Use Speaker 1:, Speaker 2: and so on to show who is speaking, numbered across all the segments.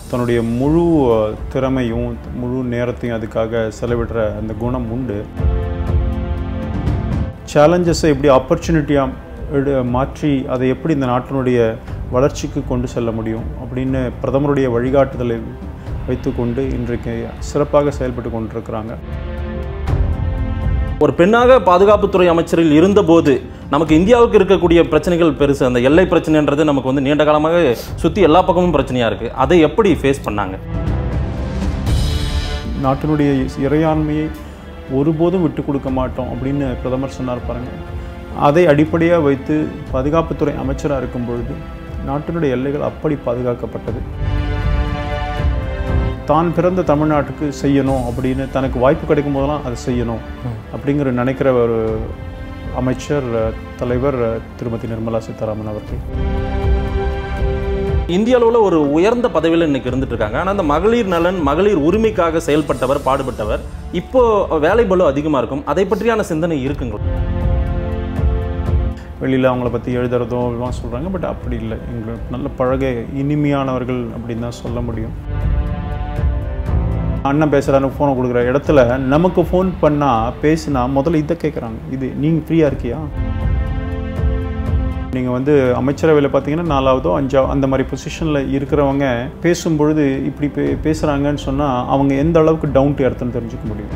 Speaker 1: தன்னுடைய முழு அஹ், திறமையும் முழு நேரத்தையும் அதுக்காக செலவிடுற அந்த குணம் உண்டு சேலஞ்சஸை எப்படி ஆப்பர்ச்சுனிட்டியாக எடு மாற்றி அதை எப்படி இந்த நாட்டினுடைய வளர்ச்சிக்கு கொண்டு செல்ல முடியும் அப்படின்னு பிரதமருடைய வழிகாட்டுதலை வைத்துக்கொண்டு இன்றைக்கு சிறப்பாக செயல்பட்டு கொண்டிருக்கிறாங்க
Speaker 2: ஒரு பெண்ணாக பாதுகாப்புத்துறை அமைச்சரில் இருந்தபோது நமக்கு இந்தியாவுக்கு இருக்கக்கூடிய பிரச்சனைகள் பெருசு அந்த எல்லை பிரச்சனைன்றது நமக்கு வந்து நீண்ட காலமாக சுற்றி எல்லா பக்கமும் பிரச்சனையாக இருக்குது அதை எப்படி ஃபேஸ் பண்ணாங்க
Speaker 1: நாட்டினுடைய இறையாண்மையை ஒருபோதும் விட்டு கொடுக்க மாட்டோம் அப்படின்னு பிரதமர் சொன்னார் பாருங்க அதை அடிப்படையாக வைத்து பாதுகாப்புத்துறை அமைச்சராக இருக்கும் பொழுது நாட்டினுடைய எல்லைகள் அப்படி பாதுகாக்கப்பட்டது தான் பிறந்த தமிழ்நாட்டுக்கு செய்யணும் அப்படின்னு தனக்கு வாய்ப்பு கிடைக்கும் போதெல்லாம் அதை செய்யணும் அப்படிங்கிற நினைக்கிற ஒரு அமைச்சர் அஹ், தலைவர் அஹ், திருமதி நிர்மலா சீதாராமன் அவர்கள்
Speaker 2: இந்திய அளவில் ஒரு உயர்ந்த பதவியில் இன்னைக்கு இருந்துட்டு இருக்காங்க ஆனால் அந்த மகளிர் நலன் மகளிர் உரிமைக்காக செயல்பட்டவர் பாடுபட்டவர் இப்போ வேலை பளு அதிகமாக இருக்கும் அதை பற்றியான சிந்தனை இருக்குங்களா
Speaker 1: வெளியில் அவங்கள பற்றி எழுதுறதோ எல்லாம் சொல்கிறாங்க பட் அப்படி இல்லை எங்களுக்கு நல்ல பழக இனிமையானவர்கள் அப்படின்னு தான் சொல்ல முடியும் அண்ணன் பேசுகிறாரு ஃபோனை கொடுக்குற இடத்துல நமக்கு ஃபோன் பண்ணால் பேசினா முதல்ல இதை கேட்குறாங்க இது நீங்கள் ஃப்ரீயாக இருக்கியா நீங்கள் வந்து அமைச்சரவையில் பார்த்தீங்கன்னா நாலாவதோ அஞ்சா அந்த மாதிரி பொசிஷனில் இருக்கிறவங்க பேசும்பொழுது இப்படி பே பேசுகிறாங்கன்னு சொன்னால் அவங்க எந்த அளவுக்கு டவுன் டு எர்த்துன்னு தெரிஞ்சுக்க முடியும்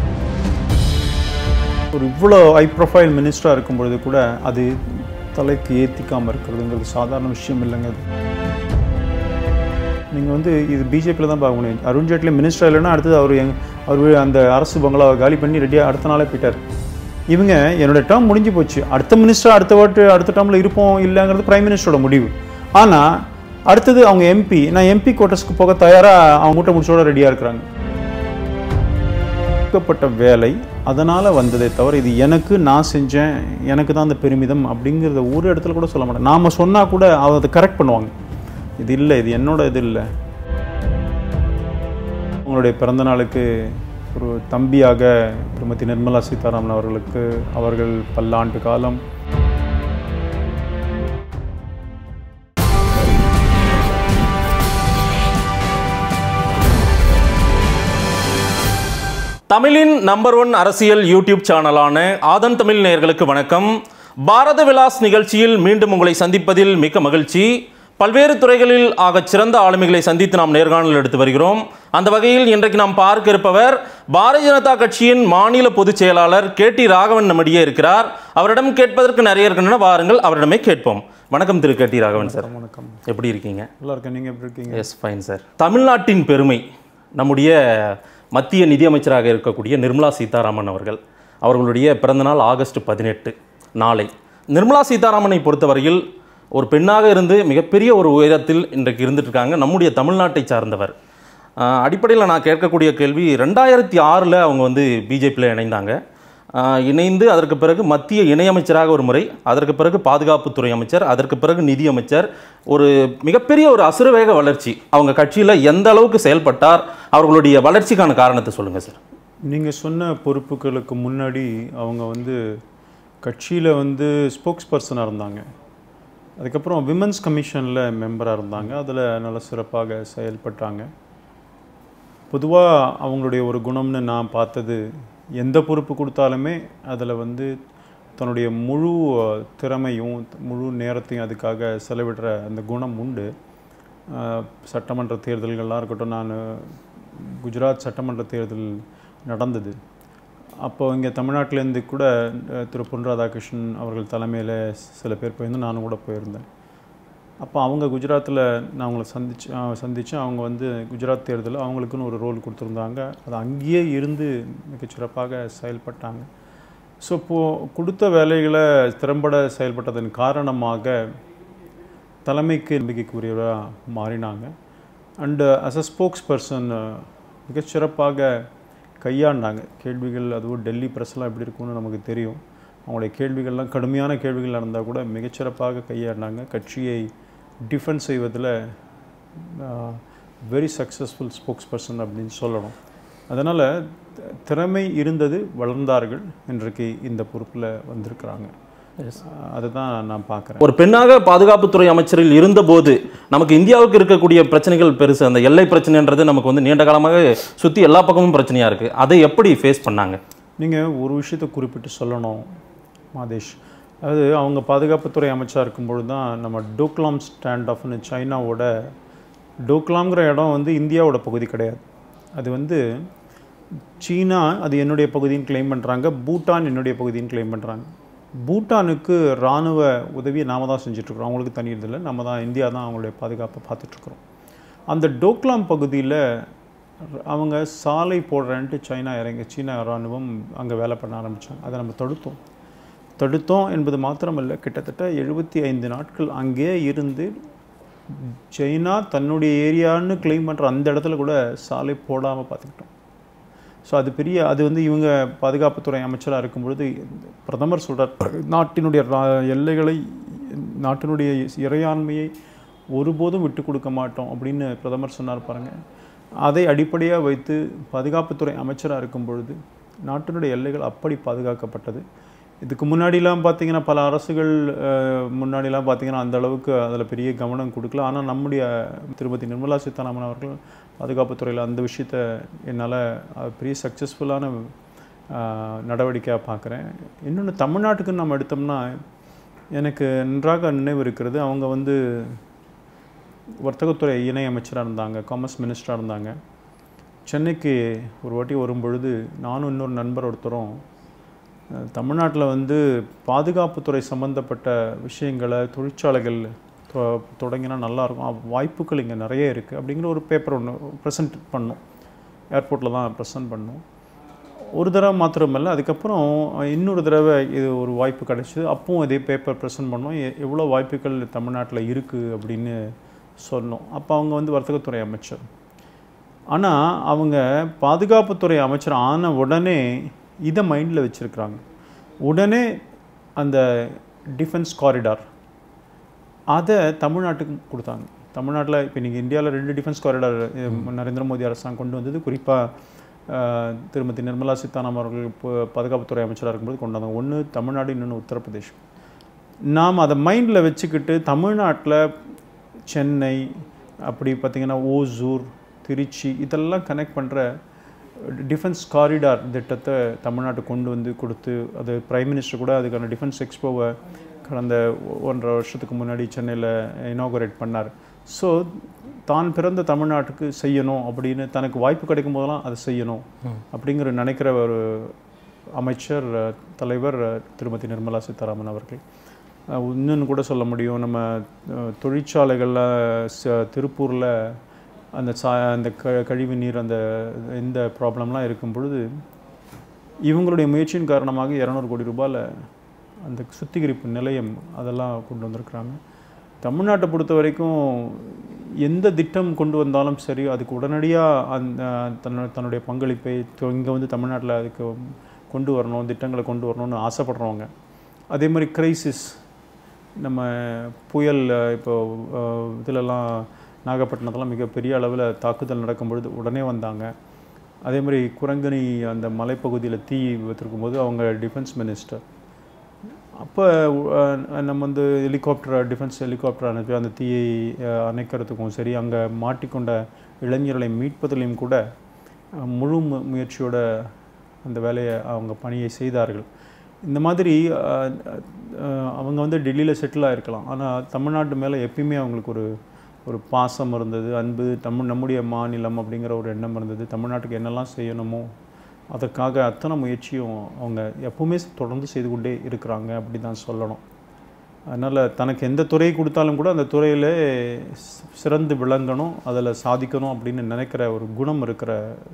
Speaker 1: ஒரு இவ்வளோ ஹை ப்ரொஃபைல் மினிஸ்டராக இருக்கும் பொழுது கூட அது தலைக்கு ஏற்றிக்காமல் இருக்கிறதுங்கிறது சாதாரண விஷயம் இல்லைங்க அது நீங்கள் வந்து இது பிஜேபியில் தான் பார்க்க முடியும் அருண் ஜேட்லி மினிஸ்டர் இல்லைன்னா அடுத்தது அவர் எங் அவர் அந்த அரசு பங்களாவை காலி பண்ணி ரெடியாக அடுத்த நாளே போயிட்டார் இவங்க என்னோட டேர்ம் முடிஞ்சு போச்சு அடுத்த மினிஸ்டர் அடுத்த வாட்டு அடுத்த டேர்மில் இருப்போம் இல்லைங்கிறது பிரைம் மினிஸ்டரோட முடிவு ஆனால் அடுத்தது அவங்க எம்பி நான் எம்பி கோட்டர்ஸ்க்கு போக தயாராக அவங்க மூட்டை முடிச்சோட ரெடியாக இருக்கிறாங்க கொடுக்கப்பட்ட வேலை அதனால் வந்ததே தவிர இது எனக்கு நான் செஞ்சேன் எனக்கு தான் அந்த பெருமிதம் அப்படிங்கிறத ஒரு இடத்துல கூட சொல்ல மாட்டேன் நாம் சொன்னால் கூட அவங்க அதை கரெக்ட் பண்ணுவாங்க இது இல்லை இது என்னோட இது இல்லை உங்களுடைய பிறந்த நாளுக்கு ஒரு தம்பியாக திருமதி நிர்மலா சீதாராமன் அவர்களுக்கு அவர்கள் பல்லாண்டு காலம்
Speaker 2: தமிழின் நம்பர் ஒன் அரசியல் யூடியூப் சேனலான ஆதன் தமிழ் நேயர்களுக்கு வணக்கம் பாரத விலாஸ் நிகழ்ச்சியில் மீண்டும் உங்களை சந்திப்பதில் மிக்க மகிழ்ச்சி பல்வேறு துறைகளில் ஆகச் சிறந்த ஆளுமைகளை சந்தித்து நாம் நேர்காணல் எடுத்து வருகிறோம் அந்த வகையில் இன்றைக்கு நாம் பார்க்க இருப்பவர் பாரதிய ஜனதா கட்சியின் மாநில பொதுச் செயலாளர் கே டி ராகவன் நம்மிடையே இருக்கிறார் அவரிடம் கேட்பதற்கு நிறைய இருக்கின்றன வாருங்கள் அவரிடமே கேட்போம் வணக்கம் திரு கே டி ராகவன் சார்
Speaker 1: வணக்கம்
Speaker 2: எப்படி இருக்கீங்க
Speaker 1: நல்லா இருக்கேன் நீங்கள் எப்படி இருக்கீங்க
Speaker 2: எஸ் ஃபைன் சார் தமிழ்நாட்டின் பெருமை நம்முடைய மத்திய நிதியமைச்சராக இருக்கக்கூடிய நிர்மலா சீதாராமன் அவர்கள் அவர்களுடைய பிறந்தநாள் ஆகஸ்ட் பதினெட்டு நாளை நிர்மலா சீதாராமனை பொறுத்தவரையில் ஒரு பெண்ணாக இருந்து மிகப்பெரிய ஒரு உயரத்தில் இன்றைக்கு இருந்துட்டு இருக்காங்க நம்முடைய தமிழ்நாட்டை சார்ந்தவர் அடிப்படையில் நான் கேட்கக்கூடிய கேள்வி ரெண்டாயிரத்தி ஆறில் அவங்க வந்து பிஜேபியில் இணைந்தாங்க ஆஹ் இணைந்து அதற்கு பிறகு மத்திய இணையமைச்சராக ஒரு முறை அதற்கு பிறகு பாதுகாப்புத்துறை அமைச்சர் அதற்கு பிறகு நிதியமைச்சர் ஒரு மிகப்பெரிய ஒரு அசுரவேக வளர்ச்சி அவங்க கட்சியில் எந்த அளவுக்கு செயல்பட்டார் அவர்களுடைய வளர்ச்சிக்கான காரணத்தை சொல்லுங்கள் சார்
Speaker 1: நீங்கள் சொன்ன பொறுப்புகளுக்கு முன்னாடி அவங்க வந்து கட்சியில் வந்து ஸ்போக்ஸ் பர்சனாக இருந்தாங்க அதுக்கப்புறம் விமன்ஸ் கமிஷனில் மெம்பராக இருந்தாங்க அதில் நல்ல சிறப்பாக செயல்பட்டாங்க பொதுவாக அவங்களுடைய ஒரு குணம்னு நான் பார்த்தது எந்த பொறுப்பு கொடுத்தாலுமே அதில் வந்து தன்னுடைய முழு அஹ், திறமையும் முழு நேரத்தையும் அதுக்காக செலவிடுற அந்த குணம் உண்டு அஹ், சட்டமன்ற தேர்தல்கள்லாம் இருக்கட்டும் நான் குஜராத் சட்டமன்ற தேர்தல் நடந்தது அப்போ இங்கே தமிழ்நாட்டிலேருந்து கூட அஹ், திரு பொன் ராதாகிருஷ்ணன் அவர்கள் தலைமையில் சில பேர் போயிருந்து நானும் கூட போயிருந்தேன் அப்போ அவங்க குஜராத்தில் நான் அவங்கள சந்திச்சு சந்தித்தேன் அவங்க வந்து குஜராத் தேர்தலில் அவங்களுக்குன்னு ஒரு ரோல் கொடுத்துருந்தாங்க அது அங்கேயே இருந்து மிகச்சிறப்பாக செயல்பட்டாங்க ஸோ இப்போது கொடுத்த வேலைகளை திறம்பட செயல்பட்டதன் காரணமாக தலைமைக்கு நம்பிக்கைக்குரியவராக மாறினாங்க and as a spokesperson மிகச்சிறப்பாக கையாண்டாங்க கேள்விகள் அதுவும் டெல்லி ப்ரெஸ்லாம் எப்படி இருக்கும்னு நமக்கு தெரியும் அவங்களுடைய கேள்விகள்லாம் கடுமையான கேள்விகள் இருந்தால் கூட மிகச்சிறப்பாக கையாண்டாங்க கட்சியை டிஃபென்ஸ் செய்வதில் வெரி சக்ஸஸ்ஃபுல் ஸ்போக்ஸ் பர்சன் அப்படின்னு சொல்லணும் அதனால் திறமை இருந்தது வளர்ந்தார்கள் இன்றைக்கு இந்த பொறுப்பில் வந்திருக்கிறாங்க அதுதான் நான் பார்க்குறேன்
Speaker 2: ஒரு பெண்ணாக பாதுகாப்புத்துறை அமைச்சரில் இருந்தபோது நமக்கு இந்தியாவுக்கு இருக்கக்கூடிய பிரச்சனைகள் பெருசு அந்த எல்லை பிரச்சனைன்றது நமக்கு வந்து நீண்ட காலமாக சுற்றி எல்லா பக்கமும் பிரச்சனையாக இருக்குது அதை எப்படி ஃபேஸ் பண்ணாங்க
Speaker 1: நீங்கள் ஒரு விஷயத்தை குறிப்பிட்டு சொல்லணும் மாதேஷ் அதாவது அவங்க பாதுகாப்புத்துறை அமைச்சராக இருக்கும்பொழுது தான் நம்ம டோக்லாம் ஸ்டாண்ட் ஆஃப்னு சைனாவோட டோக்லாம்ங்கிற இடம் வந்து இந்தியாவோட பகுதி கிடையாது அது வந்து சீனா அது என்னுடைய பகுதின்னு கிளைம் பண்ணுறாங்க பூட்டான் என்னுடைய பகுதின்னு கிளைம் பண்ணுறாங்க பூட்டானுக்கு இராணுவ உதவியை நாம தான் செஞ்சிட்ருக்குறோம் அவங்களுக்கு தனி இதில்லை நம்ம தான் இந்தியா தான் அவங்களுடைய பாதுகாப்பை பார்த்துட்ருக்குறோம் அந்த டோக்லாம் பகுதியில் அவங்க சாலை போடுறேன்ட்டு சைனா இறங்கி சீனா இராணுவம் அங்கே வேலை பண்ண ஆரம்பித்தாங்க அதை நம்ம தடுத்தோம் தடுத்தோம் என்பது மாத்திரமல்ல கிட்டத்தட்ட எழுபத்தி ஐந்து நாட்கள் அங்கேயே இருந்து சைனா தன்னுடைய ஏரியான்னு கிளைம் பண்ணுற அந்த இடத்துல கூட சாலை போடாமல் பார்த்துக்கிட்டோம் ஸோ அது பெரிய அது வந்து இவங்க பாதுகாப்புத்துறை அமைச்சராக இருக்கும் பொழுது பிரதமர் சொல்கிறார் நாட்டினுடைய ரா- எல்லைகளை நாட்டினுடைய இறையாண்மையை ஒருபோதும் விட்டு கொடுக்க மாட்டோம் அப்படின்னு பிரதமர் சொன்னார் பாருங்க அதை அடிப்படையாக வைத்து பாதுகாப்புத்துறை அமைச்சராக இருக்கும் பொழுது நாட்டினுடைய எல்லைகள் அப்படி பாதுகாக்கப்பட்டது இதுக்கு முன்னாடிலாம் பார்த்தீங்கன்னா பல அரசுகள் அஹ், முன்னாடிலாம் பார்த்தீங்கன்னா அந்த அளவுக்கு அதில் பெரிய கவனம் கொடுக்கல ஆனால் நம்முடைய திருமதி நிர்மலா சீதாராமன் அவர்கள் பாதுகாப்புத்துறையில் அந்த விஷயத்தை என்னால் பெரிய சக்ஸஸ்ஃபுல்லான நடவடிக்கையாக பார்க்குறேன் இன்னொன்று தமிழ்நாட்டுக்குன்னு நம்ம எடுத்தோம்னா எனக்கு நன்றாக நினைவு இருக்கிறது அவங்க வந்து வர்த்தகத்துறை இணை அமைச்சராக இருந்தாங்க காமர்ஸ் மினிஸ்டராக இருந்தாங்க சென்னைக்கு ஒரு வாட்டி வரும்பொழுது நானும் இன்னொரு நண்பர் ஒருத்தரும் அஹ், தமிழ்நாட்டில் வந்து பாதுகாப்புத்துறை சம்மந்தப்பட்ட விஷயங்களை தொழிற்சாலைகள் தொ- தொடங்கினா நல்லாயிருக்கும் அப்~ வாய்ப்புகள் இங்கே நிறைய இருக்குது அப்படிங்கிற ஒரு பேப்பர் ஒன்று ப்ரெசென்ட் பண்ணோம் ஏர்போர்ட்டில் தான் ப்ரெசென்ட் பண்ணோம் ஒரு தடவை மாத்திரமல்ல அதுக்கப்புறம் இன்னொரு தடவை இது ஒரு வாய்ப்பு கிடைச்சிது அப்பவும் இதே பேப்பர் ப்ரெசென்ட் பண்ணோம் எ- எவ்வளோ வாய்ப்புகள் தமிழ்நாட்டில் இருக்குது அப்படின்னு சொன்னோம் அப்போ அவங்க வந்து வர்த்தகத்துறை அமைச்சர் ஆனால் அவங்க பாதுகாப்புத்துறை அமைச்சர் ஆன உடனே இதை மைண்டில் வச்சுருக்குறாங்க உடனே அந்த டிஃபென்ஸ் காரிடார் அதை தமிழ்நாட்டுக்கு கொடுத்தாங்க தமிழ்நாட்டில் இப்போ நீங்கள் இந்தியாவில் ரெண்டு டிஃபென்ஸ் காரிடார் நரேந்திர மோடி அரசாங்கம் கொண்டு வந்தது குறிப்பாக திருமதி நிர்மலா சீதாராமன் அவர்கள் இப்போ பாதுகாப்புத்துறை அமைச்சராக இருக்கும்போது கொண்டு வந்தாங்க ஒன்று தமிழ்நாடு இன்னொன்று உத்தரப்பிரதேஷ் நாம் அதை மைண்டில் வச்சுக்கிட்டு தமிழ்நாட்டில் சென்னை அப்படி பார்த்திங்கன்னா ஓசூர் திருச்சி இதெல்லாம் கனெக்ட் பண்ணுற டிஃபென்ஸ் காரிடார் திட்டத்தை தமிழ்நாட்டுக்கு கொண்டு வந்து கொடுத்து அது பிரைம் மினிஸ்டர் கூட அதுக்கான டிஃபென்ஸ் எக்ஸ்போவை கடந்த ஒ- ஒன்றரை வருஷத்துக்கு முன்னாடி சென்னையில் இனாகுரேட் பண்ணார் ஸோ தான் பிறந்த தமிழ்நாட்டுக்கு செய்யணும் அப்படின்னு தனக்கு வாய்ப்பு கிடைக்கும் போதெல்லாம் அதை செய்யணும் அப்படிங்கிற நினைக்கிற ஒரு அமைச்சர் அஹ், தலைவர் அஹ், திருமதி நிர்மலா சீதாராமன் அவர்கள் அஹ், இன்னொன்னு கூட சொல்ல முடியும் நம்ம அஹ், தொழிற்சாலைகளில் ச- திருப்பூரில் அந்த சா அந்த க கழிவு நீர் அந்த இந்த ப்ராப்ளம்லாம் இருக்கும் பொழுது இவங்களுடைய முயற்சியின் காரணமாக இரநூறு கோடி ரூபாயில் அந்த சுத்திகரிப்பு நிலையம் அதெல்லாம் கொண்டு வந்திருக்கிறாங்க தமிழ்நாட்டை பொறுத்த வரைக்கும் எந்த திட்டம் கொண்டு வந்தாலும் சரி அதுக்கு உடனடியாக அந்த தன்ன தன்னுடைய பங்களிப்பை இங்கே வந்து தமிழ்நாட்டில் அதுக்கு கொண்டு வரணும் திட்டங்களை கொண்டு வரணும்னு ஆசைப்படுறவங்க அதே மாதிரி கிரைசிஸ் நம்ம புயல் அஹ், இப்போ அஹ், இதிலெல்லாம் நாகப்பட்டினத்தெல்லாம் மிகப்பெரிய அளவில் தாக்குதல் நடக்கும் பொழுது உடனே வந்தாங்க அதே மாதிரி குரங்கணி அந்த மலைப்பகுதியில் தீ வைத்திருக்கும் போது அவங்க டிஃபென்ஸ் மினிஸ்டர் அப்போ நம்ம வந்து ஹெலிகாப்டர் டிஃபென்ஸ் ஹெலிகாப்டர் அனுப்பி அந்த தீயை அஹ், அணைக்கிறதுக்கும் சரி அங்கே மாட்டிக்கொண்ட இளைஞர்களை மீட்பதிலையும் கூட அஹ், முழு மு- முயற்சியோட அந்த வேலையை அவங்க பணியை செய்தார்கள் இந்த மாதிரி அஹ், அஹ், அவங்க வந்து டெல்லியில் செட்டில் ஆகிருக்கலாம் ஆனால் தமிழ்நாட்டு மேலே எப்பயுமே அவங்களுக்கு ஒரு ஒரு பாசம் இருந்தது அன்பு தமிழ் நம்முடைய மாநிலம் அப்படிங்கிற ஒரு எண்ணம் இருந்தது தமிழ்நாட்டுக்கு என்னெல்லாம் செய்யணுமோ அதற்காக அத்தனை முயற்சியும் அவங்க எப்பவுமே தொடர்ந்து செய்து கொண்டே இருக்கிறாங்க அப்படி தான் சொல்லணும் அதனால் தனக்கு எந்த துறை கொடுத்தாலும் கூட அந்த துறையில் சிறந்து விளங்கணும் அதில் சாதிக்கணும் அப்படின்னு நினைக்கிற ஒரு குணம் இருக்கிற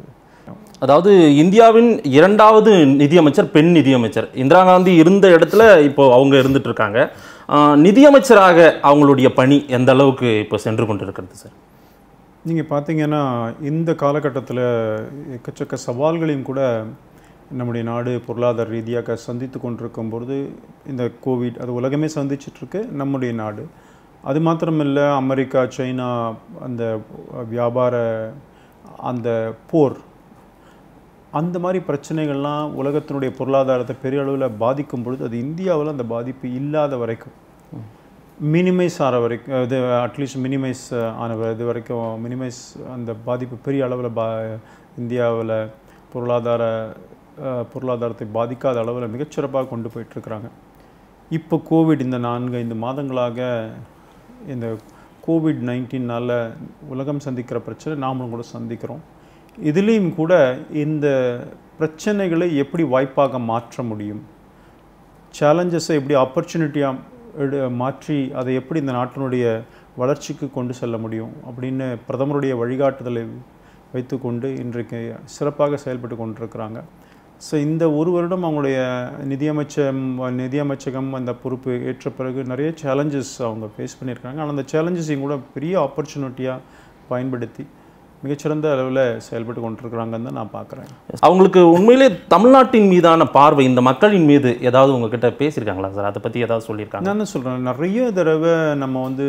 Speaker 2: அதாவது இந்தியாவின் இரண்டாவது நிதியமைச்சர் பெண் நிதியமைச்சர் இந்திரா காந்தி இருந்த இடத்துல இப்போ அவங்க இருந்துட்டு இருக்காங்க ஆஹ் நிதியமைச்சராக அவங்களுடைய பணி எந்த அளவுக்கு இப்போ சென்று கொண்டிருக்கிறது சார்
Speaker 1: நீங்கள் பார்த்தீங்கன்னா இந்த காலகட்டத்தில் எக்கச்சக்க சவால்களையும் கூட நம்முடைய நாடு பொருளாதார ரீதியாக சந்தித்து கொண்டிருக்கும் பொழுது இந்த கோவிட் அது உலகமே சந்திச்சிட்ருக்கு நம்முடைய நாடு அது மாத்திரமில்லை அமெரிக்கா சைனா அந்த வியாபார அந்த போர் அந்த மாதிரி பிரச்சனைகள்லாம் உலகத்தினுடைய பொருளாதாரத்தை பெரிய அளவில் பாதிக்கும் பொழுது அது இந்தியாவில் அந்த பாதிப்பு இல்லாத வரைக்கும் மினிமைஸ் ஆகிற வரைக்கும் இது அட்லீஸ்ட் மினிமைஸ் ஆன வ- இது வரைக்கும் மினிமைஸ் அந்த பாதிப்பு பெரிய அளவில் பா இந்தியாவில் பொருளாதார அஹ், பொருளாதாரத்தை பாதிக்காத அளவில் மிகச்சிறப்பாக கொண்டு போயிட்டுருக்குறாங்க இப்போ கோவிட் இந்த நான்கு ஐந்து மாதங்களாக இந்த கோவிட் நைன்டீனால் உலகம் சந்திக்கிற பிரச்சனை நாமளும் கூட சந்திக்கிறோம் இதுலேயும் கூட இந்த பிரச்சனைகளை எப்படி வாய்ப்பாக மாற்ற முடியும் சேலஞ்சஸை எப்படி ஆப்பர்ச்சுனிட்டியாக மாற்றி அதை எப்படி இந்த நாட்டினுடைய வளர்ச்சிக்கு கொண்டு செல்ல முடியும் அப்படின்னு பிரதமருடைய வழிகாட்டுதலை வைத்துக்கொண்டு இன்றைக்கு சிறப்பாக செயல்பட்டு கொண்டிருக்கிறாங்க ஸோ இந்த ஒரு வருடம் அவங்களுடைய நிதியமைச்சம் நிதியமைச்சகம் அந்த பொறுப்பு ஏற்ற பிறகு நிறைய சேலஞ்சஸ் அவங்க ஃபேஸ் பண்ணியிருக்காங்க ஆனால் அந்த சேலஞ்சஸையும் கூட பெரிய ஆப்பர்ச்சுனிட்டியாக பயன்படுத்தி மிகச்சிறந்த அளவில் செயல்பட்டு கொண்டிருக்கிறாங்கன்னு தான் நான் பார்க்குறேன்
Speaker 2: அவங்களுக்கு உண்மையிலே தமிழ்நாட்டின் மீதான பார்வை இந்த மக்களின் மீது ஏதாவது உங்ககிட்ட பேசியிருக்காங்களா சார் அதை பற்றி ஏதாவது சொல்லியிருக்காங்க
Speaker 1: நான் என்ன சொல்கிறேன் நிறைய தடவை நம்ம வந்து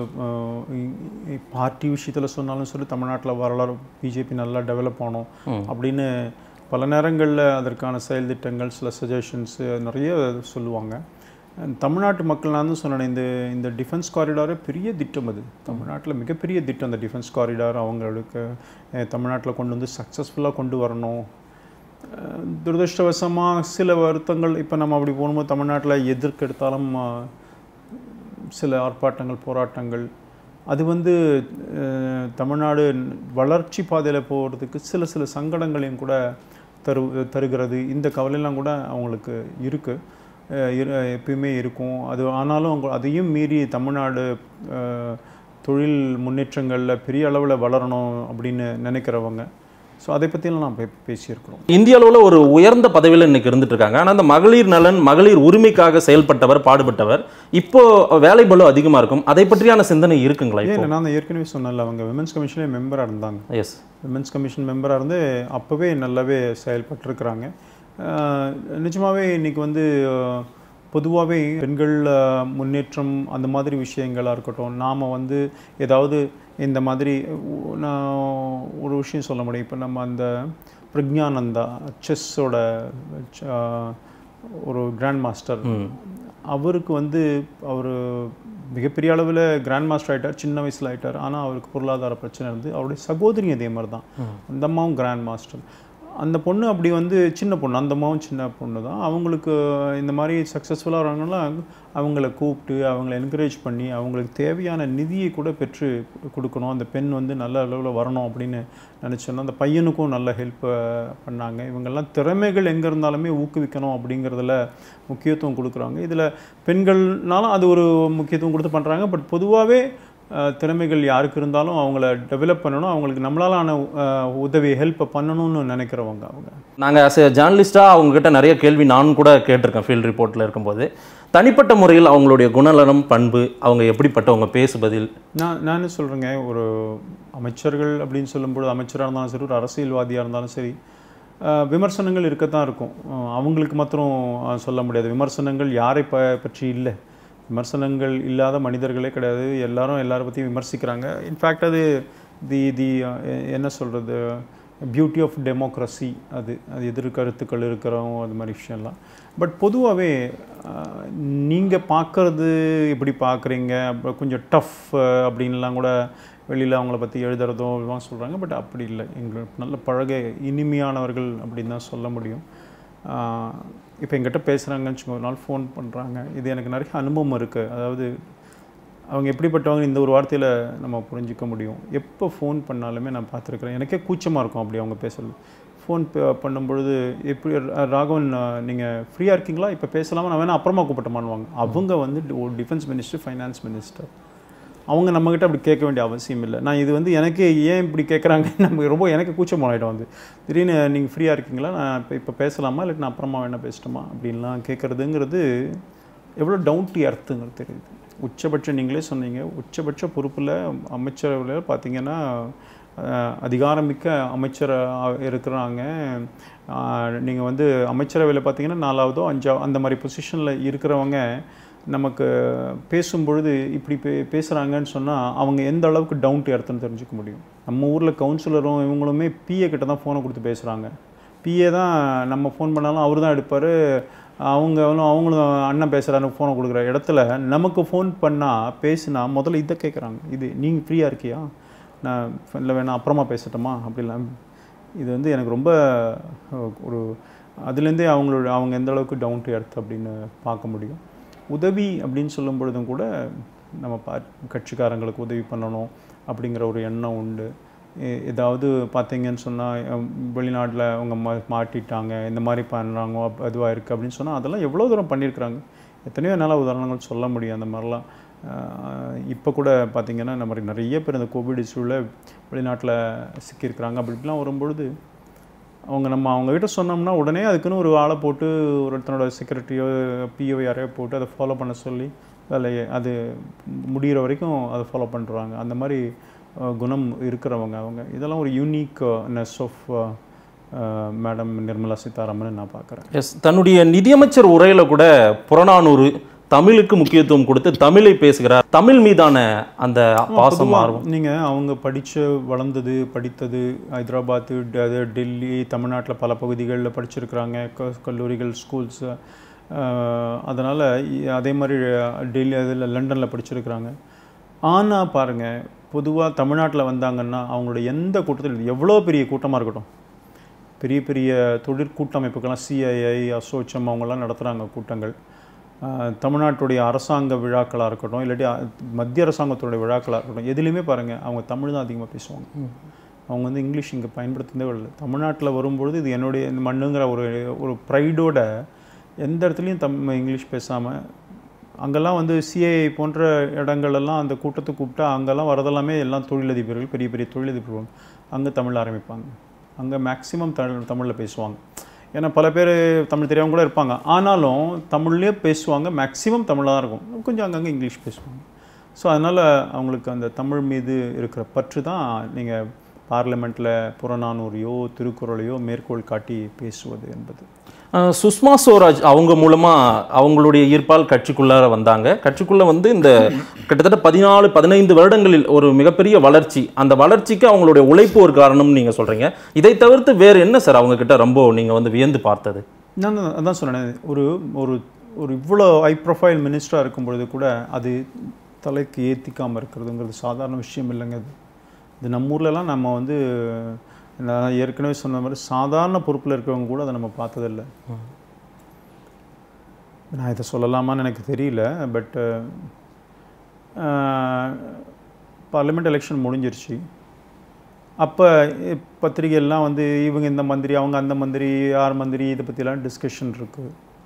Speaker 1: பார்ட்டி விஷயத்தில் சொன்னாலும் சரி தமிழ்நாட்டில் வரலாறு பிஜேபி நல்லா டெவலப் ஆனோம் அப்படின்னு பல நேரங்களில் அதற்கான செயல் திட்டங்கள் சில சஜஷன்ஸு நிறைய சொல்லுவாங்க அஹ் தமிழ்நாட்டு மக்கள் நான் தான் சொன்னேன் இந்த இந்த டிஃபென்ஸ் காரிடாரே பெரிய திட்டம் அது தமிழ்நாட்டில் மிகப்பெரிய திட்டம் அந்த டிஃபென்ஸ் காரிடார் அவங்களுக்கு அஹ் தமிழ்நாட்டில் கொண்டு வந்து சக்ஸஸ்ஃபுல்லாக கொண்டு வரணும் அஹ் துரதிர்ஷ்டவசமாக சில வருத்தங்கள் இப்போ நம்ம அப்படி போகும்போது தமிழ்நாட்டில் எதற்கு எடுத்தாலும் அஹ், சில ஆர்ப்பாட்டங்கள் போராட்டங்கள் அது வந்து அஹ், தமிழ்நாடு வளர்ச்சி பாதையில் போகிறதுக்கு சில சில சங்கடங்களையும் கூட தரு தருகிறது இந்த கவலையெல்லாம் கூட அவங்களுக்கு இருக்குது எப்பயுமே இருக்கும் அது ஆனாலும் அவங்க அதையும் மீறி தமிழ்நாடு அஹ், தொழில் முன்னேற்றங்களில் பெரிய அளவில் வளரணும் அப்படின்னு நினைக்கிறவங்க ஸோ அதை பற்றியெல்லாம் நான் பே பேசியிருக்கிறோம்
Speaker 2: இந்திய அளவில் ஒரு உயர்ந்த பதவியில் இன்னைக்கு இருந்துட்டு இருக்காங்க ஆனால் அந்த மகளிர் நலன் மகளிர் உரிமைக்காக செயல்பட்டவர் பாடுபட்டவர் இப்போ வேலை பளு அதிகமாக இருக்கும் அதை பற்றியான சிந்தனை இருக்குங்களா இப்போ
Speaker 1: ஏன் நான் ஏற்கனவே சொன்னேன்ல அவங்க விமன்ஸ் கமிஷன்லேயே மெம்பராக இருந்தாங்க
Speaker 2: எஸ்
Speaker 1: விமன்ஸ் கமிஷன் மெம்பராக இருந்து அப்போவே நல்லாவே செயல்பட்டிருக்கிறாங்க அஹ் நிஜமாவே இன்னைக்கு வந்து பொதுவாகவே பெண்கள் அஹ், முன்னேற்றம் அந்த மாதிரி விஷயங்களாக இருக்கட்டும் நாம் வந்து ஏதாவது இந்த மாதிரி உ- நான் ஒரு விஷயம் சொல்ல முடியும் இப்போ நம்ம அந்த பிரக்ஞானந்தா செஸ்ஸோட ஒரு கிராண்ட் மாஸ்டர் அவருக்கு வந்து அவர் மிகப்பெரிய அளவில் கிராண்ட் மாஸ்டர் ஆயிட்டார் சின்ன வயசில் ஆயிட்டார் ஆனால் அவருக்கு பொருளாதார பிரச்சனை இருந்து அவருடைய சகோதரி அதே மாதிரி தான் அந்த அம்மாவும் கிராண்ட் மாஸ்டர் அந்த பொண்ணு அப்படி வந்து சின்ன பொண்ணு அந்த அம்மாவும் சின்ன பொண்ணு தான் அவங்களுக்கு இந்த மாதிரி சக்ஸஸ்ஃபுல்லாக வராங்கலாம் அவங்கள கூப்பிட்டு அவங்கள என்கரேஜ் பண்ணி அவங்களுக்கு தேவையான நிதியை கூட பெற்று கொடுக்கணும் அந்த பெண் வந்து நல்ல அளவில் வரணும் அப்படின்னு நினச்சோன்னா அந்த பையனுக்கும் நல்ல ஹெல்ப் பண்ணாங்க இவங்கெல்லாம் திறமைகள் எங்கே இருந்தாலுமே ஊக்குவிக்கணும் அப்படிங்கிறதுல முக்கியத்துவம் கொடுக்குறாங்க இதில் பெண்கள்னாலும் அது ஒரு முக்கியத்துவம் கொடுத்து பண்ணுறாங்க பட் பொதுவாகவே திறமைகள் யாருக்கு இருந்தாலும் அவங்கள டெவலப் பண்ணணும் அவங்களுக்கு நம்மளாலான அஹ், உதவி ஹெல்ப்பை பண்ணணும்னு நினைக்கிறவங்க அவங்க
Speaker 2: நாங்கள் ஆஸ் எ ஜேர்னலிஸ்ட்டாக அவங்ககிட்ட நிறைய கேள்வி நானும் கூட கேட்டிருக்கேன் ஃபீல்ட் ரிப்போர்ட்டில் இருக்கும்போது தனிப்பட்ட முறையில் அவங்களுடைய குணநலம் பண்பு அவங்க எப்படிப்பட்டவங்க பேசு பதில்
Speaker 1: நான் நான் என்ன சொல்கிறேங்க ஒரு அமைச்சர்கள் அப்படின்னு சொல்லும்போது அமைச்சராக இருந்தாலும் சரி ஒரு அரசியல்வாதியாக இருந்தாலும் சரி அஹ், விமர்சனங்கள் இருக்கத்தான் இருக்கும் அஹ், அவங்களுக்கு மாத்திரம் அஹ், சொல்ல முடியாது விமர்சனங்கள் யாரை ப பற்றி இல்லை விமர்சனங்கள் இல்லாத மனிதர்களே கிடையாது எல்லாரும் எல்லாரை பற்றியும் விமர்சிக்கிறாங்க இன்ஃபேக்ட் அது தி தி என்ன சொல்கிறது பியூட்டி ஆஃப் டெமோக்ரஸி அது அது எதிர் கருத்துக்கள் இருக்கிறோம் அது மாதிரி விஷயம்லாம் பட் பொதுவாகவே நீங்கள் பார்க்கறது எப்படி பார்க்குறீங்க அப்புறம் கொஞ்சம் டஃப் அப்படின்லாம் கூட வெளியில் அவங்கள பற்றி எழுதுறதும் இதெல்லாம் சொல்கிறாங்க பட் அப்படி இல்லை எங்களுக்கு நல்ல பழக இனிமையானவர்கள் அப்படின்னு தான் சொல்ல முடியும் இப்போ எங்கிட்ட பேசுகிறாங்கன்னு வச்சுக்கோங்க ஒரு நாள் ஃபோன் பண்ணுறாங்க இது எனக்கு நிறைய அனுபவம் இருக்குது அதாவது அவங்க எப்படிப்பட்டவங்க இந்த ஒரு வார்த்தையில் நம்ம புரிஞ்சிக்க முடியும் எப்போ ஃபோன் பண்ணாலுமே நான் பார்த்துருக்குறேன் எனக்கே கூச்சமாக இருக்கும் அப்படி அவங்க பேசுறது ஃபோன் பண்ணும்பொழுது எப்படி "ரா- ராகவன் நீங்கள் ஃப்ரீயாக இருக்கீங்களா இப்போ பேசலாமா நான் வேணா அப்புறமா கூப்பிட்டமானுவாங்க அவங்க வந்து ஒரு டிஃபென்ஸ் மினிஸ்டர் ஃபைனான்ஸ் மினிஸ்டர் அவங்க நம்மக்கிட்ட அப்படி கேட்க வேண்டிய அவசியம் இல்லை நான் இது வந்து எனக்கு ஏன் இப்படி கேட்குறாங்க நம்ம ரொம்ப எனக்கு கூச்சம் ஆகிடும் வந்து திடீர்னு நீங்கள் ஃப்ரீயாக இருக்கீங்களா நான் இப்போ இப்போ பேசலாமா இல்லை நான் அப்புறமா வேணா பேசட்டுமா அப்படின்லாம் கேட்குறதுங்கிறது எவ்வளோ டவுன் டு எர்த்துங்கிறது தெரியுது உச்சபட்சம் நீங்களே சொன்னீங்க உச்சபட்ச பொறுப்பில் அமைச்சரவையில் பார்த்தீங்கன்னா அஹ், அதிகாரமிக்க அமைச்சராக இருக்கிறாங்க நீங்கள் வந்து அமைச்சரவையில் பார்த்தீங்கன்னா நாலாவதோ அஞ்சா அந்த மாதிரி பொசிஷனில் இருக்கிறவங்க நமக்கு பேசும்பொழுது இப்படி பே பேசுகிறாங்கன்னு சொன்னால் அவங்க எந்த அளவுக்கு டவுன் டு எர்த்துன்னு தெரிஞ்சுக்க முடியும் நம்ம ஊரில் கவுன்சிலரும் இவங்களுமே பிஏ கிட்ட தான் ஃபோனை கொடுத்து பேசுகிறாங்க பிஏ தான் நம்ம ஃபோன் பண்ணாலும் அவர் தான் எடுப்பார் அவங்களும் அவங்களும் அண்ணன் பேசுகிறாரு ஃபோனை கொடுக்குற இடத்துல நமக்கு ஃபோன் பண்ணால் பேசினா முதல்ல இதை கேட்குறாங்க இது நீங்கள் ஃப்ரீயாக இருக்கியா நான் இல்லை வேணா அப்புறமா பேசட்டுமா அப்படிலாம் இது வந்து எனக்கு ரொம்ப அஹ், ஒரு அதுலேருந்தே அவங்களோட அவங்க எந்த அளவுக்கு டவுன் டு எர்த் அப்படின்னு பார்க்க முடியும் உதவி அப்படின்னு சொல்லும் பொழுதும் கூட நம்ம பா கட்சிக்காரங்களுக்கு உதவி பண்ணணும் அப்படிங்கிற ஒரு எண்ணம் உண்டு எ- ஏதாவது பார்த்தீங்கன்னு சொன்னால் வெளிநாட்டில் அவங்க மா மாட்டிட்டாங்க இந்த மாதிரி பண்ணுறாங்க அதுவாக இருக்குது அப்படின்னு சொன்னால் அதெல்லாம் எவ்வளோ தூரம் பண்ணியிருக்கிறாங்க எத்தனையோ நல்ல உதாரணங்கள் சொல்ல முடியும் அந்த மாதிரிலாம் இப்போ கூட பார்த்தீங்கன்னா இந்த மாதிரி நிறைய பேர் இந்த கோவிட் இஷ்யூவில் வெளிநாட்டில் சிக்கியிருக்கிறாங்க அப்படி இப்படிலாம் வரும்பொழுது அவங்க நம்ம அவங்ககிட்ட சொன்னோம்னா உடனே அதுக்குன்னு ஒரு ஆளை போட்டு ஒருத்தனோட செக்ரட்டரியோ பிஓ யாரையோ போட்டு அதை ஃபாலோ பண்ண சொல்லி அதில் அது முடிகிற வரைக்கும் அதை ஃபாலோ பண்ணுறாங்க அந்த மாதிரி அஹ், குணம் இருக்கிறவங்க அவங்க இதெல்லாம் ஒரு uniqueness of madam Nirmala Sitharaman நான் பார்க்குறேன்
Speaker 2: எஸ் தன்னுடைய நிதியமைச்சர் உரையில கூட புறநானூறு தமிழுக்கு முக்கியத்துவம் கொடுத்து தமிழை பேசுகிறார் தமிழ் மீதான அந்த பாசம் ஆர்வம்
Speaker 1: நீங்கள் அவங்க படித்த வளர்ந்தது படித்தது ஹைதராபாத்து ட- அது டெல்லி தமிழ்நாட்டில் பல பகுதிகளில் படிச்சிருக்கிறாங்க க- கல்லூரிகள் ஸ்கூல்ஸ் அதனால் அதே மாதிரி டெல்லி அதில் லண்டனில் படிச்சிருக்கிறாங்க ஆனால் பாருங்கள் பொதுவாக தமிழ்நாட்டில் வந்தாங்கன்னா அவங்களோட எந்த கூட்டத்தில் எவ்வளோ பெரிய கூட்டமாக இருக்கட்டும் பெரிய பெரிய தொழிற்கூட்டமைப்புக்கெல்லாம் சிஐஐ அசோச்சம் அவங்கெல்லாம் நடத்துகிறாங்க கூட்டங்கள் ஆஹ் தமிழ்நாட்டுடைய அரசாங்க விழாக்களாக இருக்கட்டும் இல்லாட்டி அ- மத்திய அரசாங்கத்தோட விழாக்களாக இருக்கட்டும் எதுலேயுமே பாருங்கள் அவங்க தமிழ் தான் அதிகமாக பேசுவாங்க அவங்க வந்து இங்கிலீஷ் இங்கே பயன்படுத்துனதே இல்லை தமிழ்நாட்டில் வரும்பொழுது இது என்னுடைய இந்த மண்ணுங்கிற ஒரு ஒரு ப்ரைடோட எந்த இடத்துலையும் தம் இங்கிலீஷ் பேசாமல் அங்கெல்லாம் வந்து சிஐஐ போன்ற இடங்கள்லாம் அந்த கூட்டத்துக்கு கூப்பிட்டா அங்கெல்லாம் வரதெல்லாமே எல்லாம் தொழிலதிபர்கள் பெரிய பெரிய தொழிலதிபர்கள் அங்கே தமிழ் ஆரம்பிப்பாங்க அங்கே மேக்ஸிமம் தமிழ் தமிழில் பேசுவாங்க ஏன்னா பல பேர் தமிழ் தெரியாம கூட இருப்பாங்க ஆனாலும் தமிழ்லேயே பேசுவாங்க மேக்ஸிமம் தமிழாக தான் இருக்கும் கொஞ்சம் அங்கங்கே இங்கிலீஷ் பேசுவாங்க ஸோ அதனால் அவங்களுக்கு அந்த தமிழ் மீது இருக்கிற பற்று தான் நீங்கள் பார்லிமெண்ட்டில் புறநானூறையோ திருக்குறளையோ மேற்கோள் காட்டி பேசுவது என்பது
Speaker 2: அஹ் சுஷ்மா ஸ்வராஜ் அவங்க மூலமா அவங்களுடைய ஈர்ப்பால் கட்சிக்குள்ளார வந்தாங்க கட்சிக்குள்ள வந்து இந்த கிட்டத்தட்ட பதினாலு பதினைந்து வருடங்களில் ஒரு மிகப்பெரிய வளர்ச்சி அந்த வளர்ச்சிக்கு அவங்களுடைய உழைப்பு ஒரு காரணம்னு நீங்க சொல்றீங்க இதை தவிர்த்து வேறு என்ன சார் அவங்க கிட்ட ரொம்ப நீங்க வந்து வியந்து பார்த்தது
Speaker 1: நான் தான் அதான் சொன்னேன் ஒரு ஒரு ஒரு இவ்வளோ ஹை ப்ரொஃபைல் மினிஸ்டராக இருக்கும் பொழுது கூட அது தலைக்கு ஏற்றிக்காமல் இருக்கிறதுங்கிறது சாதாரண விஷயம் இல்லைங்க அது இது நம்ம ஊர்லலாம் நம்ம வந்து நான் ஏற்கனவே சொன்ன மாதிரி சாதாரண பொறுப்பில் இருக்கிறவங்க கூட அதை நம்ம பார்த்ததில்ல நான் இதை சொல்லலாமான்னு எனக்கு தெரியல பட் பார்லிமெண்ட் எலெக்ஷன் முடிஞ்சிருச்சு அப்போ பத்திரிகையெல்லாம் வந்து இவங்க இந்த மந்திரி அவங்க அந்த மந்திரி யார் மந்திரி இதை பற்றிலாம் டிஸ்கஷன் இருக்குது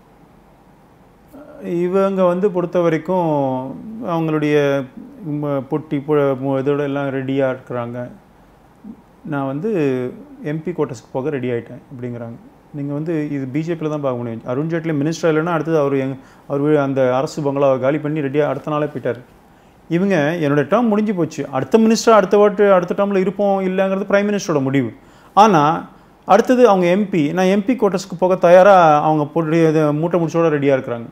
Speaker 1: இவங்க வந்து பொறுத்த வரைக்கும் அவங்களுடைய ம- பொட்டி பொ- மு- இதோட எல்லாம் ரெடியாக இருக்கிறாங்க நான் வந்து எம்பி கோட்டஸ்க்கு போக ரெடி ஆயிட்டேன் அப்படிங்கிறாங்க நீங்கள் வந்து இது பிஜேபியில் தான் பார்க்க முடியும் அருண் ஜேட்லி மினிஸ்டர் இல்லைன்னா அடுத்தது அவர் எங் அவர் வீ- அந்த அரசு பங்களாவை காலி பண்ணி ரெடியாக அடுத்த நாளே போயிட்டார் இவங்க என்னோட டேர்ம் முடிஞ்சு போச்சு அடுத்த மினிஸ்டர் அடுத்த வாட்டு அடுத்த டேர்மில் இருப்போம் இல்லைங்கிறது பிரைம் மினிஸ்டரோட முடிவு ஆனால் அடுத்தது அவங்க எம்பி நான் எம்பி கோட்டஸ்க்கு போக தயாராக அவங்க போட்டு இது மூட்டை முடிச்சோட ரெடியாக இருக்கிறாங்க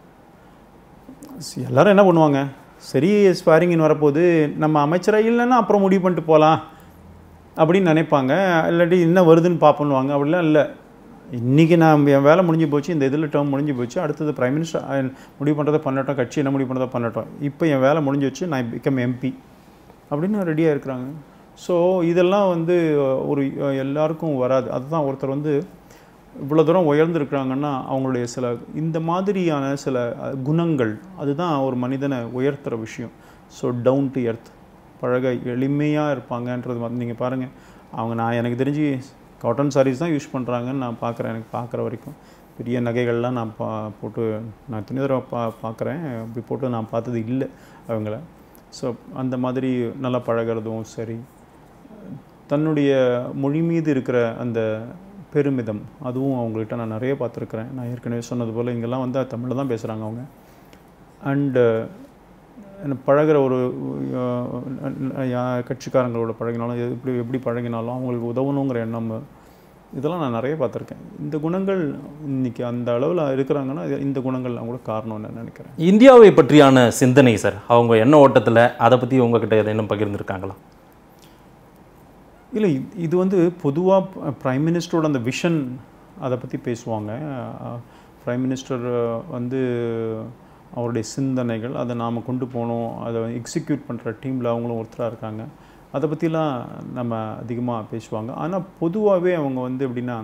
Speaker 1: ஸ் எல்லாரும் என்ன பண்ணுவாங்க சரி ஸ்பாரிங்கின் வரப்போது நம்ம அமைச்சராக இல்லைன்னா அப்புறம் முடிவு பண்ணிட்டு போகலாம் அப்படின்னு நினைப்பாங்க இல்லாட்டி என்ன வருதுன்னு பார்ப்போன்னுவாங்க அப்படிலாம் இல்லை இன்றைக்கி நான் என் வேலை முடிஞ்சு போச்சு இந்த இதில் டேர்ம் முடிஞ்சு போச்சு அடுத்தது பிரைம் மினிஸ்டர் முடிவு பண்ணுறதை பண்ணட்டும் கட்சி என்ன முடிவு பண்ணுறதை பண்ணட்டும் இப்போ என் வேலை முடிஞ்சு வச்சு நான் பிகம் எம்பி அப்படின்னு ரெடியாக இருக்கிறாங்க ஸோ இதெல்லாம் வந்து ஒரு எல்லாருக்கும் வராது அதுதான் ஒருத்தர் வந்து இவ்வளோ தூரம் உயர்ந்திருக்கிறாங்கன்னா அவங்களுடைய சில இந்த மாதிரியான சில அஹ், குணங்கள் அதுதான் ஒரு மனிதனை உயர்த்துற விஷயம் ஸோ டவுன் டு எர்த் பழக எளிமையாக இருப்பாங்கன்றது வந்து நீங்கள் பாருங்கள் அவங்க நான் எனக்கு தெரிஞ்சு காட்டன் சாரீஸ் தான் யூஸ் பண்ணுறாங்கன்னு நான் பார்க்குறேன் எனக்கு பார்க்குற வரைக்கும் பெரிய நகைகள்லாம் நான் பா போட்டு நான் எத்தனை தடவை பா பார்க்குறேன் அப்படி போட்டு நான் பார்த்தது இல்லை அவங்கள ஸோ அந்த மாதிரி நல்லா பழகிறதும் சரி தன்னுடைய மொழி மீது இருக்கிற அந்த பெருமிதம் அதுவும் அவங்ககிட்ட நான் நிறைய பார்த்துருக்குறேன் நான் ஏற்கனவே சொன்னது போல் இங்கெல்லாம் வந்து தமிழில் தான் பேசுகிறாங்க அவங்க அண்டு பழகுற ஒரு அஹ், யா- கட்சிக்காரங்களோட பழகினாலும் எப்படி எப்படி பழகினாலும் அவங்களுக்கு உதவணுங்கிற எண்ணம் இதெல்லாம் நான் நிறைய பார்த்துருக்கேன் இந்த குணங்கள் இன்னைக்கு அந்த அளவில் இருக்கிறாங்கன்னா இது- இந்த குணங்கள்லாம் கூட காரணம்னு நான் நினைக்கிறேன்
Speaker 2: இந்தியாவை பற்றியான சிந்தனை சார் அவங்க என்ன ஓட்டத்தில் அதை பற்றி உங்ககிட்ட ஏதேனும் பகிர்ந்துருக்காங்களா
Speaker 1: இல்லை இது- இது வந்து பொதுவாக பிரைம் மினிஸ்டரோட அந்த விஷன் அதை பற்றி பேசுவாங்க பிரைம் மினிஸ்டர் வந்து அவருடைய சிந்தனைகள் அதை நாம் கொண்டு போகணும் அதை எக்ஸிக்யூட் பண்ணுற டீமில் அவங்களும் ஒருத்தராக இருக்காங்க அதை பற்றிலாம் நம்ம அதிகமாக பேசுவாங்க ஆனால் பொதுவாகவே அவங்க வந்து எப்படின்னா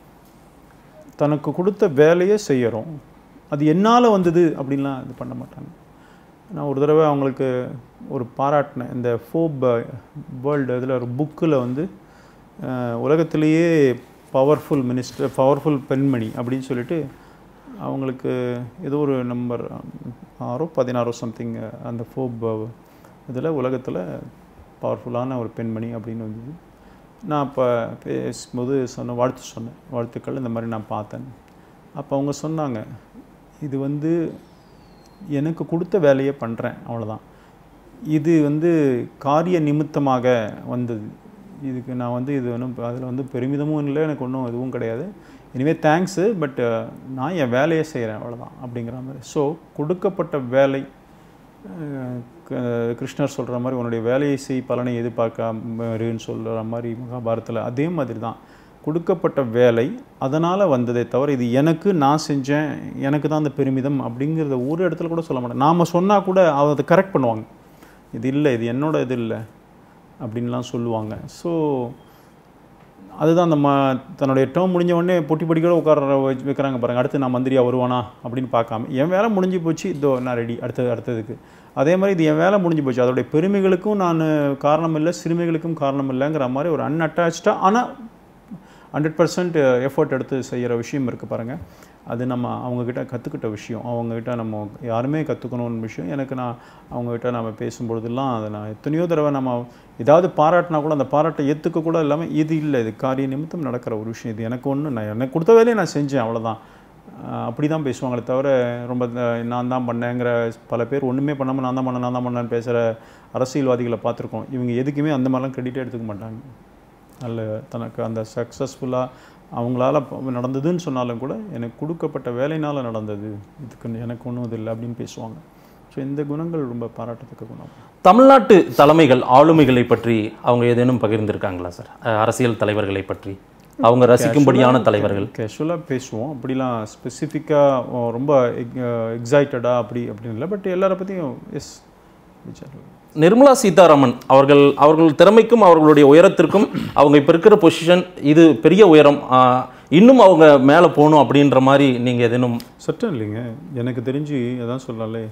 Speaker 1: தனக்கு கொடுத்த வேலையை செய்யறோம் அது என்னால் வந்தது அப்படின்லாம் இது பண்ண மாட்டாங்க நான் ஒரு தடவை அவங்களுக்கு ஒரு பாராட்டினேன் இந்த ஃபோப் வேர்ல்டு இதில் ஒரு புக்கில் வந்து அஹ், உலகத்திலேயே பவர்ஃபுல் மினிஸ்டர் பவர்ஃபுல் பெண்மணி அப்படின்னு சொல்லிட்டு அவங்களுக்கு ஏதோ ஒரு நம்பர் ஆறோ பதினாறோ சம்திங் அந்த ஃபோப் இதில் உலகத்தில் பவர்ஃபுல்லான ஒரு பெண்மணி அப்படின்னு வந்தது நான் அப்போ பேசும்போது சொன்ன வாழ்த்து சொன்னேன் வாழ்த்துக்கள் இந்த மாதிரி நான் பார்த்தேன் அப்போ அவங்க சொன்னாங்க இது வந்து எனக்கு கொடுத்த வேலையை பண்ணுறேன் அவ்வளோதான் இது வந்து காரிய நிமித்தமாக வந்தது இதுக்கு நான் வந்து இது ஒன்றும் அதில் வந்து பெருமிதமும் இல்லை எனக்கு ஒன்றும் எதுவும் கிடையாது இனிமே தேங்க்ஸு பட் நான் என் வேலையை செய்கிறேன் அவ்வளோதான் அப்படிங்கிற மாதிரி ஸோ கொடுக்கப்பட்ட வேலை அஹ், க- கிருஷ்ணர் சொல்கிற மாதிரி உன்னுடைய வேலையை செய் பலனை எதிர்பார்க்காமருன்னு சொல்கிற மாதிரி மகாபாரத்தில் அதே மாதிரி தான் கொடுக்கப்பட்ட வேலை அதனால் வந்ததே தவிர இது எனக்கு நான் செஞ்சேன் எனக்கு தான் அந்த பெருமிதம் அப்படிங்கிறத ஒரு இடத்துல கூட சொல்ல மாட்டேன் நாம் சொன்னால் கூட அவ அதை கரெக்ட் பண்ணுவாங்க இது இல்லை இது என்னோட இது இல்லை அப்படின்லாம் சொல்லுவாங்க ஸோ அதுதான் அந்த ம தன்னுடைய டேர்ம் முடிஞ்ச உடனே பொட்டி பொட்டிக்கூட உட்கார வச்சு வைக்கிறாங்க பாருங்க அடுத்து நான் மந்திரியா வருவானா அப்படின்னு பார்க்காம என் வேலை முடிஞ்சு போச்சு இதோ நான் ரெடி அடுத்தது அடுத்ததுக்கு அதே மாதிரி இது என் வேலை முடிஞ்சு போச்சு அதோடைய பெருமைகளுக்கும் நான் காரணம் இல்லை சிறுமைகளுக்கும் காரணம் இல்லைங்கிற மாதிரி ஒரு அன்அட்டாச்சாக ஆனால் ஹண்ட்ரட் பர்சன்ட் எஃபர்ட் எடுத்து செய்கிற விஷயம் இருக்குது பாருங்கள் அது நம்ம அவங்கக்கிட்ட கற்றுக்கிட்ட விஷயம் அவங்கக்கிட்ட நம்ம யாருமே கற்றுக்கணும்னு விஷயம் எனக்கு நான் அவங்கக்கிட்ட நம்ம பேசும்பொழுதெல்லாம் அதை நான் எத்தனையோ தடவை நம்ம ஏதாவது பாராட்டினா கூட அந்த பாராட்டை ஏற்றுக்க கூட இல்லாமல் இது இல்லை இது காரிய நிமித்தம் நடக்கிற ஒரு விஷயம் இது எனக்கு ஒன்று நான் எனக்கு கொடுத்த வேலையை நான் செஞ்சேன் அவ்வளோதான் அப்படி தான் பேசுவாங்களே தவிர ரொம்ப அஹ், நான் தான் பண்ணேங்கிற பல பேர் ஒன்றுமே பண்ணாமல் நான் தான் பண்ணேன் நான் தான் பண்ணேன்னு பேசுகிற அரசியல்வாதிகளை பார்த்துருக்கோம் இவங்க எதுக்குமே அந்த மாதிரிலாம் கிரெடிட்டே எடுத்துக்க மாட்டாங்க நல்ல தனக்கு அந்த சக்ஸஸ்ஃபுல்லாக அவங்களால ப- நடந்ததுன்னு சொன்னாலும் கூட எனக்கு கொடுக்கப்பட்ட வேலையினால் நடந்தது இதுக்கு எனக்கு ஒன்றும் இது இல்லை அப்படின்னு பேசுவாங்க ஸோ இந்த குணங்கள் ரொம்ப பாராட்டத்தக்க குணம்
Speaker 2: தமிழ்நாட்டு தலைமைகள் ஆளுமைகளை பற்றி அவங்க ஏதேனும் பகிர்ந்திருக்காங்களா சார் அஹ், அரசியல் தலைவர்களை பற்றி அவங்க ரசிக்கும்படியான தலைவர்கள்
Speaker 1: கேஷுவலாக பேசுவோம் அப்படிலாம் ஸ்பெசிஃபிக்காக ரொம்ப எக்ஸைட்டடாக அப்படி அப்படின்னு இல்லை பட் எல்லாரை பற்றியும் எஸ்
Speaker 2: நிர்மலா சீதாராமன் அவர்கள் அவர்கள் திறமைக்கும் அவர்களுடைய உயரத்திற்கும் அவங்க இப்போ இருக்கிற பொசிஷன் இது பெரிய உயரம் ஆஹ், இன்னும் அவங்க மேலே போகணும் அப்படின்ற மாதிரி நீங்கள் ஏதேனும்
Speaker 1: சட்டம் இல்லைங்க எனக்கு தெரிஞ்சு அதான் சொல்லலே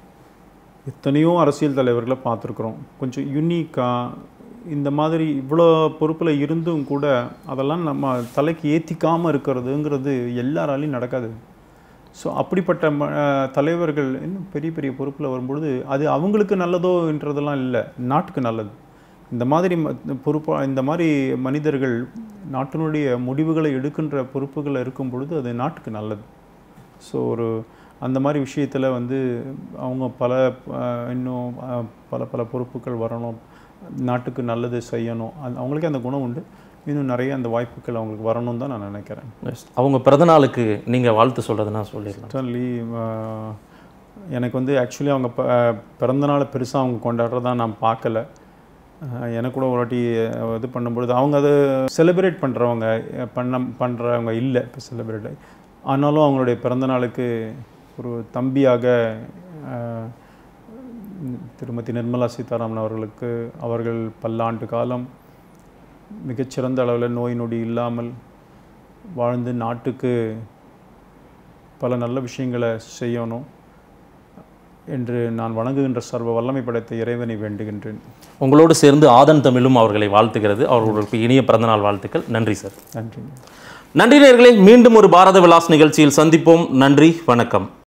Speaker 1: எத்தனையோ அரசியல் தலைவர்களை பார்த்துருக்குறோம் கொஞ்சம் யூனிக்காக இந்த மாதிரி இவ்வளோ பொறுப்பில் இருந்தும் கூட அதெல்லாம் நம்ம தலைக்கு ஏற்றிக்காமல் இருக்கிறதுங்கிறது எல்லாராலையும் நடக்காது ஸோ அப்படிப்பட்ட ம அஹ் தலைவர்கள் இன்னும் பெரிய பெரிய பொறுப்பில் வரும்பொழுது அது அவங்களுக்கு நல்லதோன்றதெல்லாம் இல்லை நாட்டுக்கு நல்லது இந்த மாதிரி பொறுப்பா இந்த மாதிரி மனிதர்கள் நாட்டினுடைய முடிவுகளை எடுக்கின்ற பொறுப்புகள் இருக்கும் பொழுது அது நாட்டுக்கு நல்லது ஸோ ஒரு அந்த மாதிரி விஷயத்தில் வந்து அவங்க பல அஹ், இன்னும் அஹ், பல பல பொறுப்புகள் வரணும் நாட்டுக்கு நல்லது செய்யணும் அது அவங்களுக்கே அந்த குணம் உண்டு இன்னும் நிறைய அந்த வாய்ப்புகள் அவங்களுக்கு வரணும் தான் நான் நினைக்கிறேன்
Speaker 2: அவங்க பிறந்த நாளுக்கு நீங்கள் வாழ்த்து சொல்கிறதுனா சொல்லிடலாம்
Speaker 1: சர்லி எனக்கு வந்து ஆக்சுவலி அவங்க ப பிறந்தநாளை பெருசாக அவங்க கொண்டாடுறதா நான் பார்க்கல அஹ், எனக்கு கூட ஒரு வாட்டி அஹ், இது பண்ணும்பொழுது அவங்க அதை செலிப்ரேட் பண்ணுறவங்க பண்ண பண்ணுறவங்க இல்லை இப்போ செலிப்ரேட் ஆனாலும் அவங்களுடைய பிறந்தநாளுக்கு ஒரு தம்பியாக அஹ், திருமதி நிர்மலா சீதாராமன் அவர்களுக்கு அவர்கள் பல்லாண்டு காலம் மிகச்சிறந்த அளவில் நோய் நொடி இல்லாமல் வாழ்ந்து நாட்டுக்கு பல நல்ல விஷயங்களை செய்யணும் என்று நான் வணங்குகின்ற சர்வ வல்லமை படைத்த இறைவனை வேண்டுகின்றேன்
Speaker 2: உங்களோடு சேர்ந்து ஆதன் தமிழும் அவர்களை வாழ்த்துகிறது அவர்களுக்கு இனிய பிறந்தநாள் வாழ்த்துக்கள் நன்றி சார்
Speaker 1: நன்றி
Speaker 2: நன்றி நேயர்களே மீண்டும் ஒரு பாரத விலாஸ் நிகழ்ச்சியில் சந்திப்போம் நன்றி வணக்கம்